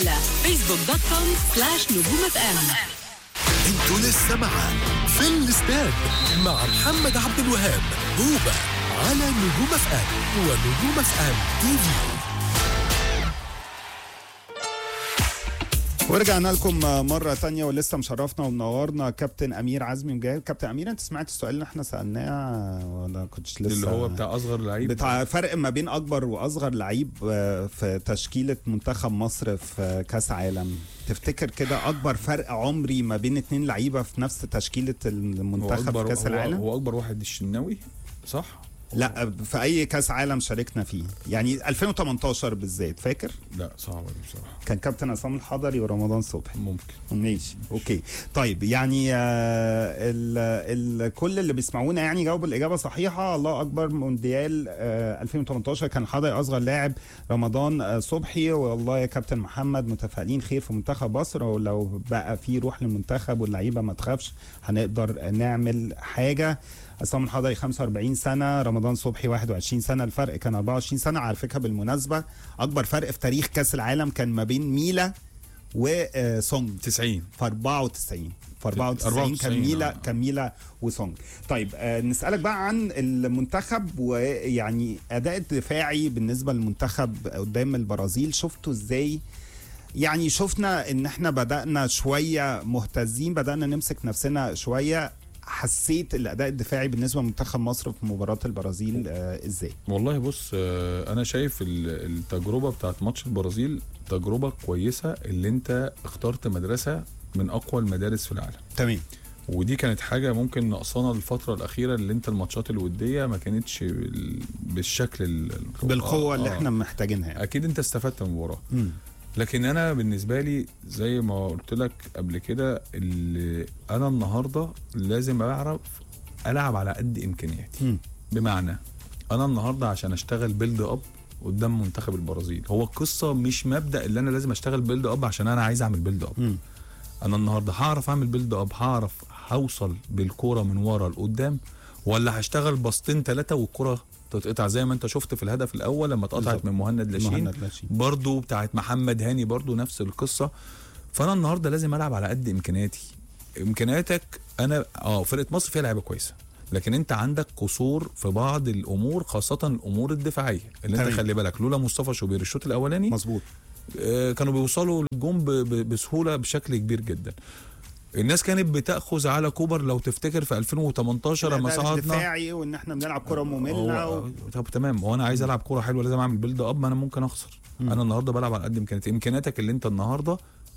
على فيسبوك دوت كوم سلاش نجوم اف ام انتوا لسه معاه في الاستاد مع محمد عبد الوهاب هوبا على نجوم اف ام ونجوم اف ام تي في ورجعنا لكم مرة تانية ولسه مشرفنا ومنورنا كابتن أمير عزمي مجاهد كابتن أمير أنت سمعت السؤال اللي احنا سألناه ولا كنتش لسه اللي هو بتاع اصغر لعيب بتاع فرق ما بين أكبر وأصغر لعيب آه، في تشكيلة منتخب مصر في كأس عالم تفتكر كده أكبر فرق عمري ما بين اتنين لعيبة في نفس تشكيلة هو المنتخب في اكبر كأس هو, العالم؟ هو اكبر واحد الشناوي صح لا في أي كأس عالم شاركنا فيه يعني 2018 بالذات فاكر؟ لا صعبه دي بصراحه كان كابتن عصام الحضري ورمضان صبحي ممكن ماشي اوكي طيب يعني آه ال ال كل اللي بيسمعونا يعني جاوبوا الاجابه صحيحه الله اكبر مونديال آه 2018 كان حضري اصغر لاعب رمضان آه صبحي والله يا كابتن محمد متفائلين خير في منتخب مصر ولو بقى في روح للمنتخب واللعيبه ما تخافش هنقدر نعمل حاجه عصام الحضري 45 سنه رمضان صبحي 21 سنه الفرق كان 24 سنه على فكره بالمناسبه اكبر فرق في تاريخ كاس العالم كان ما بين ميلا وسونج 90 في 94 في 94 كان 94 ميلا آه. كان ميلا وسونج طيب آه نسالك بقى عن المنتخب ويعني اداء الدفاعي بالنسبه للمنتخب قدام البرازيل شفته ازاي يعني شفنا ان احنا بدانا شويه مهتزين بدانا نمسك نفسنا شويه حسيت الاداء الدفاعي بالنسبه لمنتخب مصر في مباراه البرازيل آه ازاي والله بص آه، انا شايف ال- التجربه بتاعت ماتش البرازيل تجربه كويسه اللي انت اخترت مدرسه من اقوى المدارس في العالم تمام ودي كانت حاجه ممكن ناقصانا الفتره الاخيره اللي انت الماتشات الوديه ما كانتش بال- بالشكل ال- بالقوه آه، اللي آه. احنا محتاجينها يعني. اكيد انت استفدت من المباراه مم. لكن انا بالنسبه لي زي ما قلت لك قبل كده اللي انا النهارده لازم اعرف العب على قد امكانياتي مم. بمعنى انا النهارده عشان اشتغل بيلد اب قدام منتخب البرازيل هو القصه مش مبدا اللي انا لازم اشتغل بيلد اب عشان انا عايز اعمل بيلد اب مم. انا النهارده هعرف اعمل بيلد اب هعرف هوصل بالكوره من ورا لقدام ولا هشتغل باصتين ثلاثه والكوره تتقطع زي ما انت شفت في الهدف الاول لما اتقطعت بالظبط. من مهند لاشين مهند لاشين. برضو بتاعت محمد هاني برضو نفس القصه فانا النهارده لازم العب على قد امكانياتي امكانياتك انا اه فرقه مصر فيها لعيبه كويسه لكن انت عندك قصور في بعض الامور خاصه الامور الدفاعيه اللي انت تمام. خلي بالك لولا مصطفى شوبير الشوط الاولاني مظبوط آه، كانوا بيوصلوا للجون ب- ب- بسهوله بشكل كبير جدا الناس كانت بتاخذ على كوبر لو تفتكر في 2018 لما الأداء صعدنا الدفاعي وان احنا بنلعب كره ممله هو و... طب تمام هو انا عايز العب كوره حلوه لازم اعمل بيلد اب ما انا ممكن اخسر انا النهارده بلعب على قد امكانياتي امكانياتك اللي انت النهارده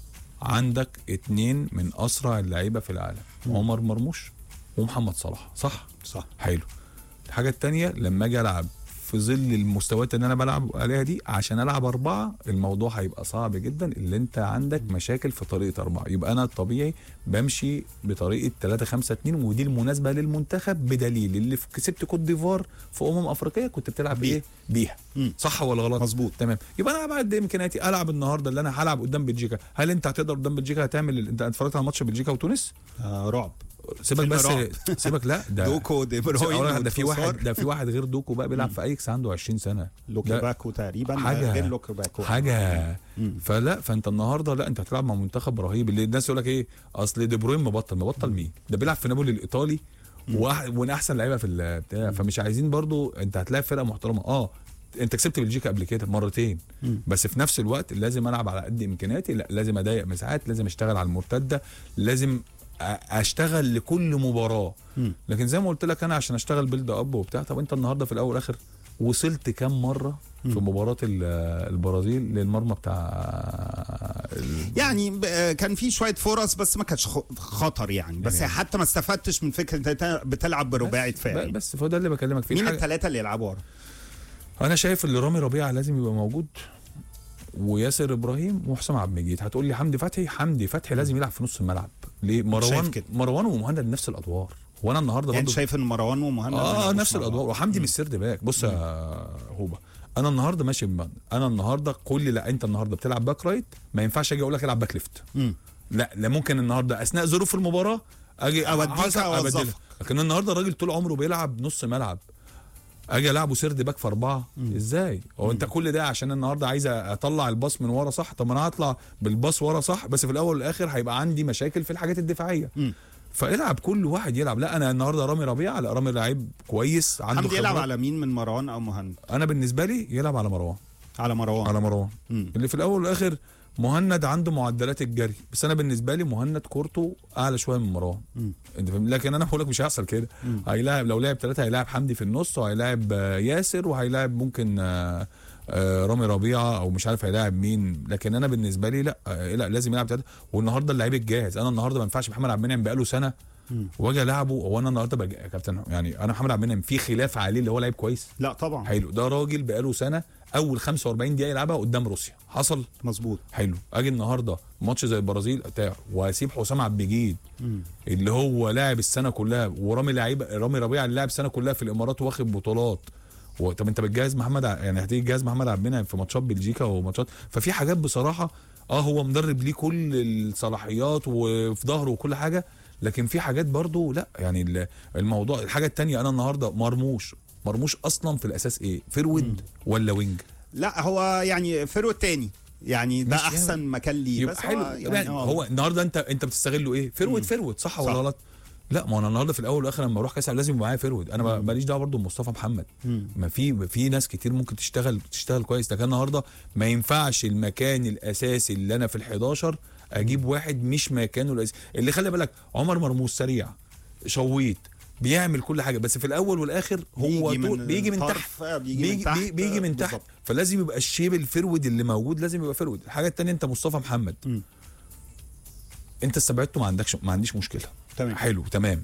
عندك اتنين من اسرع اللعيبه في العالم عمر مرموش ومحمد صلاح صح صح حلو الحاجه التانية لما اجي العب في ظل المستويات اللي انا بلعب عليها دي عشان العب اربعه الموضوع هيبقى صعب جدا اللي انت عندك مشاكل في طريقه اربعه يبقى انا الطبيعي بمشي بطريقه 3 5 2 ودي المناسبه للمنتخب بدليل اللي في- كسبت كوت ديفوار في امم افريقيه كنت بتلعب بايه؟ بيها مم. صح ولا غلط؟ مظبوط. تمام يبقى انا على قد امكانياتي العب النهارده اللي انا هلعب قدام بلجيكا هل انت هتقدر قدام بلجيكا هتعمل ال- انت اتفرجت على ماتش بلجيكا وتونس؟ آه رعب سيبك فيلم بس رعب. سيبك لا ده دوكو دي بروين أولاً ده في وتروسار. واحد ده في واحد غير دوكو بقى بيلعب في ايكس عنده 20 سنه ده لوكيباكو تقريبا حاجة- غير لوكيباكو حاجه مم. فلا فانت النهارده لا انت هتلعب مع منتخب رهيب اللي الناس يقول لك ايه اصل دي بروين مبطل مبطل مين ده بيلعب في نابولي الايطالي واحد من احسن لعيبه في البتاع فمش عايزين برضو انت هتلاعب فرقه محترمه اه انت كسبت بلجيكا قبل كده مرتين مم. بس في نفس الوقت لازم العب على قد امكانياتي لا لازم اضيق مساحات لازم اشتغل على المرتده لازم أ- اشتغل لكل مباراه مم. لكن زي ما قلت لك انا عشان اشتغل بيلد اب وبتاع طب انت النهارده في الاول والاخر وصلت كام مره في مباراه ال- البرازيل للمرمى بتاع ال- يعني ب- آه، كان في شويه فرص بس ما كانتش خ- خطر يعني بس يعني- حتى ما استفدتش من فكره إن أنت بتلعب برباعي دفاعي بس فده اللي بكلمك فيه مين الحاجة- الثلاثه اللي يلعبوا ورا انا شايف اللي رامي ربيعه لازم يبقى موجود وياسر ابراهيم وحسام عبد المجيد هتقول لي حمدي فتحي حمدي فتحي لازم يلعب في نص الملعب ليه شايف مروان كده. مروان ومهند نفس الادوار وانا النهارده يعني برضه شايف ان مروان ومهند ما اه يلعبوش نفس مع بعض. الادوار وحمدي مش سرد باك بص يا هوبا انا النهارده ماشي بمعنى. انا النهارده كل لا انت النهارده بتلعب باك رايت ما ينفعش اجي اقول لك العب باك ليفت مم. لا لا ممكن النهارده اثناء ظروف المباراه اجي أوديك حصل- أوظفك. أبدلك. لكن النهارده الراجل طول عمره بيلعب نص ملعب اجي العبه سيرد باك في اربعه ازاي هو انت كل ده عشان النهارده عايز اطلع الباص من ورا صح طب ما انا هطلع بالباص ورا صح بس في الاول والاخر هيبقى عندي مشاكل في الحاجات الدفاعيه فالعب كل واحد يلعب لا انا النهارده رامي ربيعه لا رامي لعيب كويس عنده حمدي يلعب خبرات. على مين من مروان او مهند انا بالنسبه لي يلعب على مروان على مروان على مروان مم. اللي في الاول والاخر مهند عنده معدلات الجري بس انا بالنسبه لي مهند كورته اعلى شويه من مروان مم. انت فاهم لكن انا بقول لك مش هيحصل كده هيلاعب لو لعب ثلاثه هيلاعب حمدي في النص وهيلاعب آه، ياسر وهيلاعب ممكن آه، آه، رامي ربيعه او مش عارف هيلاعب مين لكن انا بالنسبه لي لا آه، لا لازم يلعب ثلاثه والنهارده اللعيب الجاهز انا النهارده ما ينفعش محمد عبد المنعم بقاله سنه واجي العبه هو انا النهارده بج... يا كابتن يعني انا محمد عبد المنعم في خلاف عليه اللي هو لعيب كويس لا طبعا حلو ده راجل بقاله سنه اول 45 دقيقه يلعبها قدام روسيا حصل مظبوط حلو اجي النهارده ماتش زي البرازيل بتاع وهسيب حسام عبد المجيد اللي هو لاعب السنه كلها ورامي لعيب رامي ربيعه اللي لاعب السنه كلها في الامارات واخد بطولات و- طب انت بتجهز محمد ع- يعني هتيجي تجهز محمد عبد المنعم في ماتشات بلجيكا وماتشات ففي حاجات بصراحه اه هو مدرب ليه كل الصلاحيات وفي ظهره وكل حاجه لكن في حاجات برضو لا يعني ال- الموضوع الحاجه التانية انا النهارده مرموش مرموش اصلا في الاساس ايه فرود ولا وينج لا هو يعني فرو التاني يعني ده مش احسن يعني. مكان ليه يبقى بس حلو هو يعني يعني هو, آه. هو النهارده انت انت بتستغله ايه فيرود فيرود صح ولا صح. غلط لا ما انا النهارده في الاول والاخر لما اروح كاس العالم لازم يبقى معايا فيرود انا ما- ماليش دعوه برضه بمصطفى محمد ما في في ناس كتير ممكن تشتغل تشتغل كويس لكن النهارده ما ينفعش المكان الاساسي اللي انا في ال11 اجيب واحد مش مكانه الاساسي اللي خلي بالك عمر مرموش سريع شويت بيعمل كل حاجه بس في الاول والاخر هو بيجي طول من بيجي من طرف، تحت آه، بيجي من تحت، بي- بيجي من تحت بالظبط. فلازم يبقى الشيب الفرود اللي موجود لازم يبقى فرود الحاجه الثانيه انت مصطفى محمد مم. انت استبعدته ما عندكش ما عنديش مشكله تمام. حلو تمام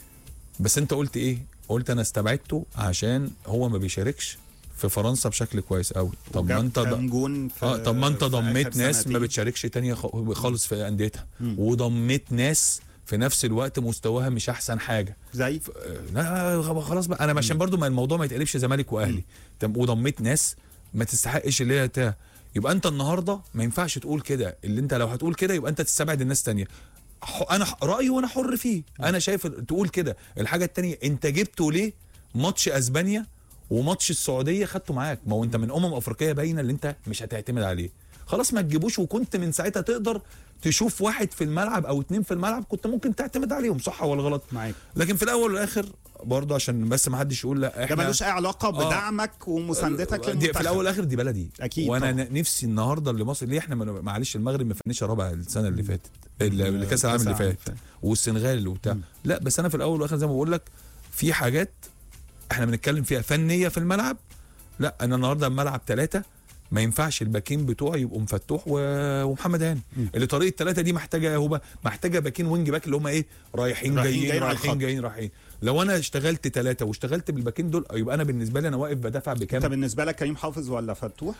بس انت قلت ايه قلت انا استبعدته عشان هو ما بيشاركش في فرنسا بشكل كويس قوي طب ما وجاب انت كام ض... جون في اه طب ما انت في آخر ضميت ناس ما سنتين. بتشاركش تانية خ- خالص في انديتها وضميت ناس في نفس الوقت مستواها مش احسن حاجه زي لا خلاص بقى انا عشان برضو ما الموضوع ما يتقلبش زمالك واهلي طب وضميت ناس ما تستحقش اللي هي تا- يبقى انت النهارده ما ينفعش تقول كده اللي انت لو هتقول كده يبقى انت تستبعد الناس تانية ح- انا ح- رايي وانا حر فيه انا شايف ال- تقول كده الحاجه التانية انت جبته ليه ماتش اسبانيا وماتش السعوديه خدته معاك ما هو انت من امم افريقيه باينه اللي انت مش هتعتمد عليه خلاص ما تجيبوش وكنت من ساعتها تقدر تشوف واحد في الملعب او اتنين في الملعب كنت ممكن تعتمد عليهم صح ولا غلط معاك لكن في الاول والاخر برضه عشان بس ما حدش يقول لا ده احنا ملوش اي علاقه بدعمك ومساندتك دي في للمنتخب الاول والاخر دي بلدي أكيد وانا طبعاً. ن- نفسي النهارده اللي مصر ليه احنا ما- معلش المغرب ما فنش رابع السنه اللي فاتت اللي اللي كاس العالم اللي كأس العالم فات والسنغال وبتاع لا بس انا في الاول والاخر زي ما بقول لك في حاجات احنا بنتكلم فيها فنيه في الملعب لا انا النهارده الملعب ثلاثه ما ينفعش الباكين بتوعي يبقوا مفتوح و... ومحمد هاني اللي طريقه ثلاثه دي محتاجه يا هوبا محتاجه باكين وينج باك اللي هم ايه رايحين رايحين جايين جايين على رايحين الخط. جايين رايحين لو انا اشتغلت ثلاثه واشتغلت بالباكين دول يبقى انا بالنسبه لي انا واقف بدافع بكام انت بالنسبه لك كريم حافظ ولا فتوح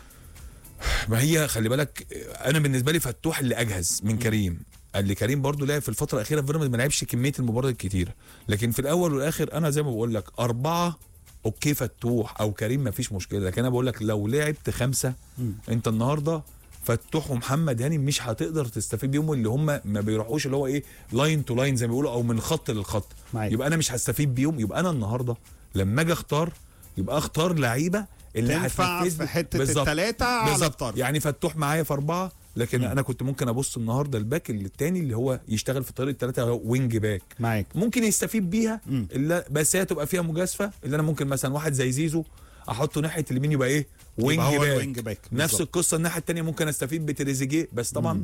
ما هي خلي بالك انا بالنسبه لي فتوح اللي اجهز من كريم قال لي كريم برضو لعب في الفتره الاخيره في بيراميدز ما لعبش كميه المباريات الكتيره لكن في الاول والاخر انا زي ما بقول لك اربعه اوكي فتوح او كريم ما فيش مشكله لكن انا بقول لك لو لعبت خمسه انت النهارده فتوح ومحمد هاني مش هتقدر تستفيد بيهم اللي هم ما بيروحوش اللي هو ايه لاين تو لاين زي ما بيقولوا او من خط للخط معاك. يبقى انا مش هستفيد بيهم يبقى انا النهارده لما اجي اختار يبقى اختار لعيبه اللي تنفع هتنفذ في لي- حتة بالظبط. التلاتة على بالظبط. الطرف. يعني فتوح معايا في اربعه لكن انا كنت ممكن ابص النهارده الباك اللي التاني اللي هو يشتغل في طريقه ثلاثه هو وينج باك معاك ممكن يستفيد بيها إلا بس هي تبقى فيها مجازفه اللي انا ممكن مثلا واحد زي زيزو احطه ناحيه اليمين يبقى ايه وينج هو باك الوينج باك، نفس بالظبط. القصه الناحيه الثانيه ممكن استفيد بتريزيجيه بس طبعا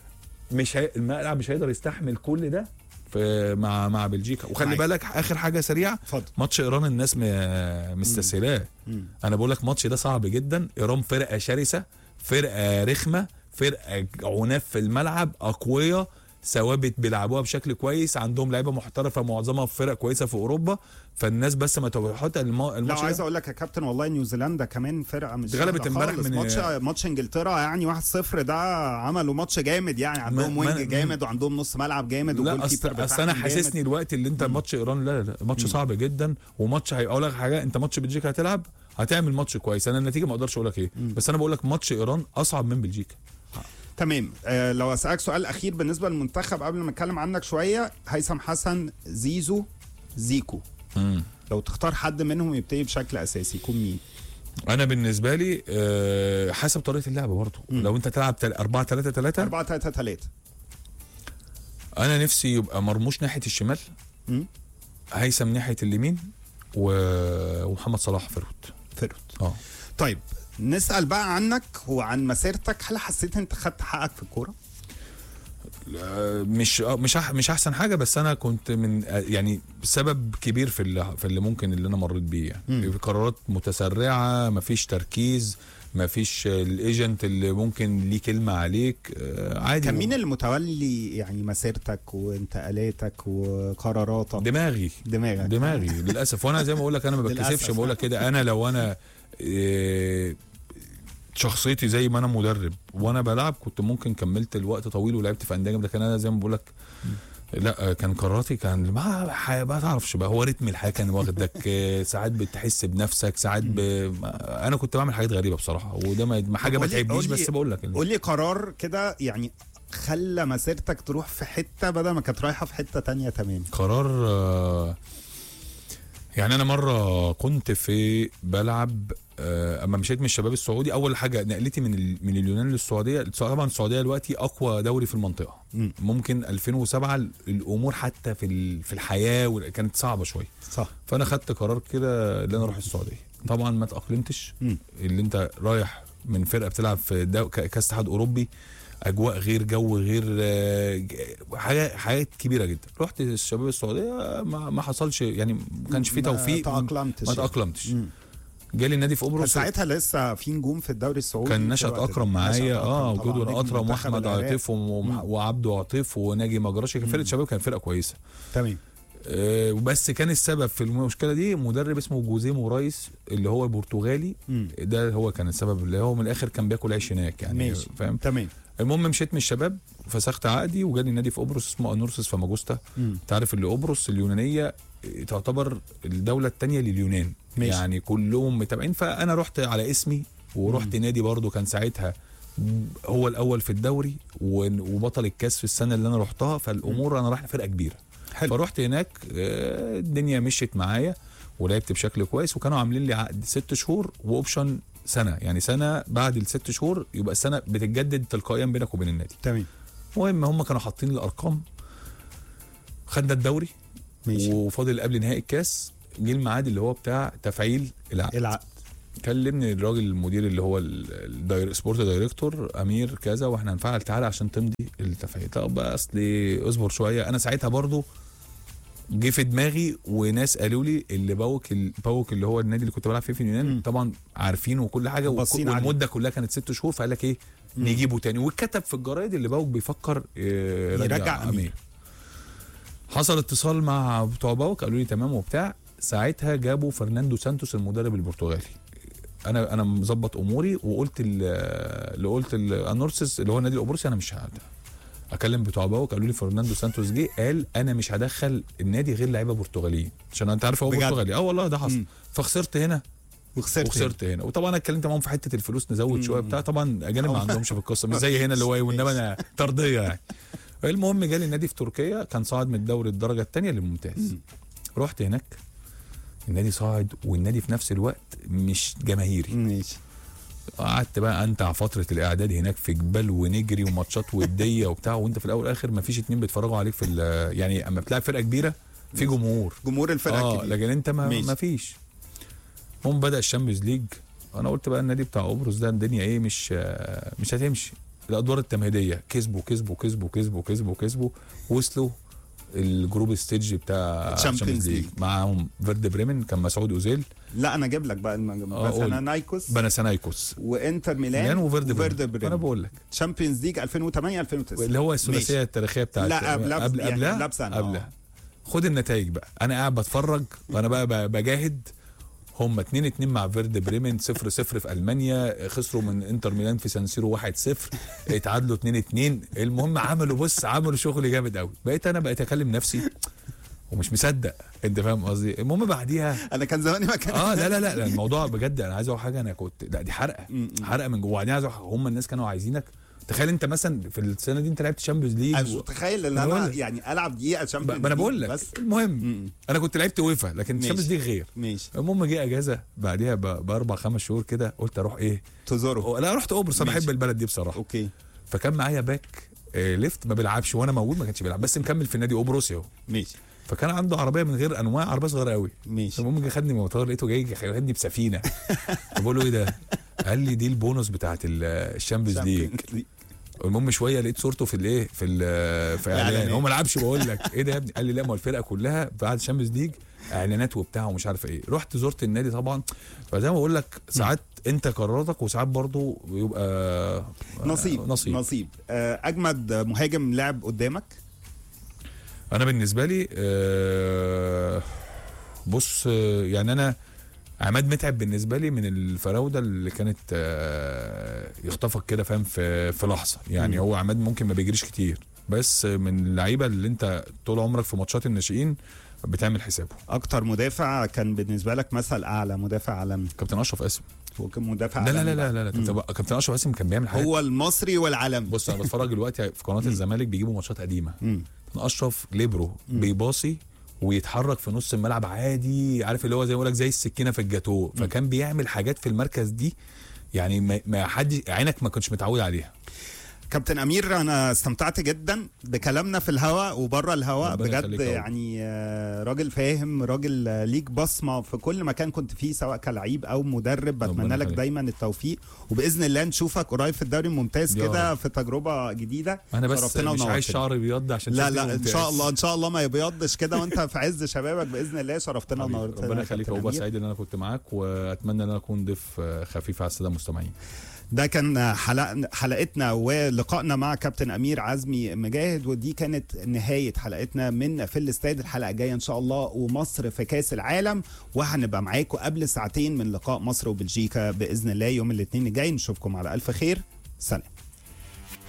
مش هي... الملعب مش هيقدر يستحمل كل ده في مع مع بلجيكا وخلي معاك. بالك اخر حاجه سريعه اتفضل. ماتش ايران الناس م... مستسهلاه انا بقول لك الماتش ده صعب جدا ايران فرقه شرسه فرقه رخمه فرقه عناف في الملعب اقوياء ثوابت بيلعبوها بشكل كويس عندهم لعيبه محترفه معظمها في فرق كويسه في اوروبا فالناس بس ما توحط الم... لا الماتش عايز ده اقول لك يا كابتن والله نيوزيلندا كمان فرقه مش اتغلبت سهلة امبارح خالص. من- ماتش ماتش انجلترا يعني 1-0 ده عملوا ماتش جامد يعني عندهم ما- وينج جامد وعندهم نص ملعب جامد لا وجول اصل كيبر أصل انا بتاعهم حاسسني جامد. الوقت اللي انت ماتش ايران لا لا ماتش صعب جدا وماتش هيقول لك حاجه انت ماتش بلجيكا هتلعب هتعمل ماتش كويس انا النتيجه ما اقدرش اقول لك ايه بس انا بقول لك ماتش ايران اصعب من بلجيكا تمام آه لو اسالك سؤال اخير بالنسبه للمنتخب قبل ما اتكلم عنك شويه هيثم حسن زيزو زيكو لو تختار حد منهم يبتدي بشكل اساسي يكون مين انا بالنسبه لي آه، حسب طريقه اللعب برضه لو انت تلعب 4 3 3 4 3 3 انا نفسي يبقى مرموش ناحيه الشمال مم. هيثم ناحيه اليمين و- ومحمد صلاح فرود فرد اه طيب نسال بقى عنك وعن مسيرتك هل حسيت انت خدت حقك في الكوره آه، مش آه، مش أح- مش احسن حاجه بس انا كنت من آه، يعني سبب كبير في اللي في اللي ممكن اللي انا مريت بيه يعني مم. في قرارات متسرعه مفيش تركيز مفيش آه، الايجنت اللي ممكن ليه كلمه عليك آه، عادي كان مين اللي متولي يعني مسيرتك وانتقالاتك وقراراتك دماغي دماغك دماغي للاسف وانا زي ما بقول لك انا ما بتكسفش للأسف. بقول لك كده انا لو انا إيه، شخصيتي زي ما انا مدرب وانا بلعب كنت ممكن كملت الوقت طويل ولعبت في انديه جامده لكن انا زي ما بقول لك لا كان قراراتي كان ما ح- ما تعرفش بقى هو رتم الحياه كان واخدك آه، ساعات بتحس بنفسك ساعات ب... ما- انا كنت بعمل حاجات غريبه بصراحه وده ما ما حاجه ما قولي- تعبنيش قولي- بس بقول لك قول لي قرار كده يعني خلى مسيرتك تروح في حته بدل ما كانت رايحه في حته تانية تمام قرار آه، يعني انا مره كنت في بلعب آه، اما مشيت من الشباب السعودي اول حاجه نقلتي من ال- من اليونان للسعوديه طبعا السعوديه دلوقتي اقوى دوري في المنطقه مم. ممكن 2007 الامور حتى في ال- في الحياه وال- كانت صعبه شويه صح فانا خدت قرار كده ان انا اروح السعوديه طبعا ما تاقلمتش مم. اللي انت رايح من فرقه بتلعب في دو... ك- كاس اتحاد اوروبي اجواء غير جو غير آه، ج- حاجه حاجات كبيره جدا رحت الشباب السعوديه ما, ما حصلش يعني ما كانش في ما توفيق تأقلمتش ما يعني. تاقلمتش مم. جالي النادي في كان قبرص ساعتها لسه في نجوم في الدوري السعودي كان في نشأت الوقت ده. اكرم معايا نشأت اه أكرم طبعاً، جدول نجم اكرم منتخب واحمد العراق. عاطف وم- مم. وعبده عاطف وناجي مجرشي كان فرقه شباب كان فرقه كويسه تمام آه، وبس كان السبب في المشكله دي مدرب اسمه جوزيه مورايس اللي هو البرتغالي مم. ده هو كان السبب اللي هو من الاخر كان بياكل عيش هناك يعني ماشي. فاهم تمام المهم مشيت من الشباب فسخت عقدي وجالي نادي في قبرص اسمه انورسس فاماجوستا مم. انت عارف اللي قبرص اليونانيه تعتبر الدوله الثانيه لليونان ماشي. يعني كلهم متابعين فانا رحت على اسمي ورحت نادي برضو كان ساعتها هو الاول في الدوري و- وبطل الكاس في السنه اللي انا رحتها فالامور انا رايح فرقه كبيره حلو. فرحت هناك آه، الدنيا مشيت معايا ولعبت بشكل كويس وكانوا عاملين لي عقد ست شهور واوبشن سنه يعني سنه بعد الست شهور يبقى السنه بتتجدد تلقائيا بينك وبين النادي تمام المهم هم كانوا حاطين الارقام خدنا الدوري ماشي وفاضل قبل نهائي الكاس جه الميعاد اللي هو بتاع تفعيل العقد العقد كلمني الراجل المدير اللي هو ال- الداير سبورت دايركتور امير كذا واحنا هنفعل تعالى عشان تمضي التفعيل طب بقى اصلي اصبر شويه انا ساعتها برضو جه في دماغي وناس قالوا لي اللي باوك ال- باوك اللي هو النادي اللي كنت بلعب فيه في اليونان مم. طبعا عارفينه وكل حاجه وك- باصين عليه. والمده كلها كانت ست شهور فقال لك ايه نجيبه تاني واتكتب في الجرايد اللي باوك بيفكر آه، يرجع أمير. حصل اتصال مع بتوع باوك قالوا لي تمام وبتاع ساعتها جابوا فرناندو سانتوس المدرب البرتغالي انا انا مظبط اموري وقلت ال- اللي قلت الانورسس اللي هو النادي القبرصي انا مش هقدر اكلم بتوع باوك قالوا لي فرناندو سانتوس جه قال انا مش هدخل النادي غير لعيبه برتغاليين عشان انت عارف هو بجد؟ برتغالي اه والله ده حصل مم. فخسرت هنا وخسرت وخسرت هنا وطبعا انا اتكلمت معاهم في حته الفلوس نزود شويه بتاع طبعا اجانب ما عندهمش في القصه مش زي هنا اللي هو إيه، والنبي انا ترضيه يعني المهم جالي النادي في تركيا كان صاعد من الدوري الدرجه الثانيه للممتاز رحت هناك النادي صاعد والنادي في نفس الوقت مش جماهيري ماشي قعدت بقى انتع فتره الاعداد هناك في جبال ونجري وماتشات وديه وبتاع وانت في الاول والاخر ما فيش اتنين بيتفرجوا عليك في ال- يعني اما بتلعب فرقه كبيره في جمهور جمهور الفرقه اه الكبيرة. لكن انت ما, ماشي. ما فيش المهم بدا الشامبيونز ليج انا قلت بقى النادي بتاع قبرص ده الدنيا ايه مش آه، مش هتمشي الادوار التمهيديه كسبوا كسبوا كسبوا كسبوا كسبوا كسبوا وصلوا الجروب ستيج بتاع Champions الشامبيونز ليج League. معاهم فيرد بريمن كان مسعود اوزيل لا انا اجيب لك بقى الم- آه، مثلا قول. نايكوس بناسانايكوس وانتر ميلان ميلان وفيرد وفيرد بريمن انا بريمن بقول لك تشامبيونز ليج 2008 2009 اللي هو الثلاثيه ماشي. التاريخيه بتاعت لا، قبل- قبل يعني قبلها قبلها بسنة، قبلها آه. خد النتائج بقى انا قاعد بتفرج وانا بقى ب- بجاهد هم 2 2 مع فيرد بريمن 0 0 في المانيا خسروا من انتر ميلان في سانسيرو 1 0 اتعادلوا 2 2 المهم عملوا بص عملوا شغل جامد قوي بقيت انا بقيت اكلم نفسي ومش مصدق انت فاهم قصدي المهم بعديها انا كان زماني ما كان اه لا لا لا لا، الموضوع بجد انا عايز اقول حاجه انا كنت لا دي حرقه حرقه من جوه وبعدين عايز أقول حاجة، هم الناس كانوا عايزينك تخيل انت مثلا في السنه دي انت لعبت شامبيونز ليج انا مش متخيل ان أنا انا بقول لك. يعني العب دقيقه ب- شامبيونز ما انا بقول ليج لك بس المهم مم. انا كنت لعبت ويفا لكن ماشي. الشامبيونز ليج غير ماشي المهم جه اجازه بعديها ب- باربع خمس شهور كده قلت اروح ايه تزورو لا رحت قبرص انا ماشي. بحب البلد دي بصراحه اوكي فكان معايا باك آه، ليفت ما بيلعبش وانا موجود ما كانش بيلعب بس مكمل في النادي قبرص اهو ماشي فكان عنده عربيه من غير انواع عربيه صغيره قوي ماشي المهم جه خدني من المطار لقيته جاي خدني بسفينه بقول له ايه ده؟ قال لي دي البونص بتاعت ال- الشامبيونز ليج المهم شويه لقيت صورته في الايه في ال- في اعلان الإعلانات. هو ما لعبش بقول لك ايه ده يا ابني قال لي لا ما هو الفرقه كلها بعد الشامبيونز ليج اعلانات وبتاع ومش عارف ايه رحت زرت النادي طبعا فزي ما بقول لك ساعات انت قراراتك وساعات برضو بيبقى نصيب نصيب نصيب آه، اجمد مهاجم لعب قدامك انا بالنسبه لي آه، بص آه، يعني انا عماد متعب بالنسبه لي من الفراوده اللي كانت آه، يخطفك كده فاهم في في لحظه يعني مم. هو عماد ممكن ما بيجريش كتير بس من اللعيبه اللي انت طول عمرك في ماتشات الناشئين بتعمل حسابه اكتر مدافع كان بالنسبه لك مثل اعلى مدافع عالمي كابتن اشرف قاسم هو كان مدافع لا لا لا عالمي لا لا, مم. لا. كابتن اشرف قاسم كان بيعمل حاجات هو المصري والعالمي بص انا بتفرج دلوقتي في قناه الزمالك بيجيبوا ماتشات قديمه مم. كان اشرف ليبرو بيباصي ويتحرك في نص الملعب عادي عارف اللي هو زي ما لك زي السكينه في الجاتوه فكان بيعمل حاجات في المركز دي يعني ما, ما حد عينك ما كنتش متعود عليها كابتن امير انا استمتعت جدا بكلامنا في الهواء وبره الهواء ربنا بجد يخليك يا رب. يعني آه، راجل فاهم راجل آه، ليك بصمه في كل مكان كنت فيه سواء كلعيب او مدرب ربنا بتمنى لك يخليك. دايما التوفيق وباذن الله نشوفك قريب في الدوري الممتاز يا كده رب. في تجربه جديده انا بس شرفتنا مش عايز ونورتنا. شعري بيض عشان لا شكلي لا ان ممتاز. شاء الله ان شاء الله ما يبيضش كده وانت في عز شبابك باذن الله شرفتنا حبيبي، ونورتنا ربنا يا يخليك كابتن هو أمير. سعيد ان انا كنت معاك واتمنى ان انا اكون ضيف آه، خفيف على الساده المستمعين ده كان حلق حلقتنا ولقائنا مع كابتن امير عزمي مجاهد ودي كانت نهايه حلقتنا من في الاستاد الحلقه الجايه ان شاء الله ومصر في كاس العالم وهنبقى معاكم قبل ساعتين من لقاء مصر وبلجيكا باذن الله يوم الاثنين الجاي نشوفكم على الف خير سلام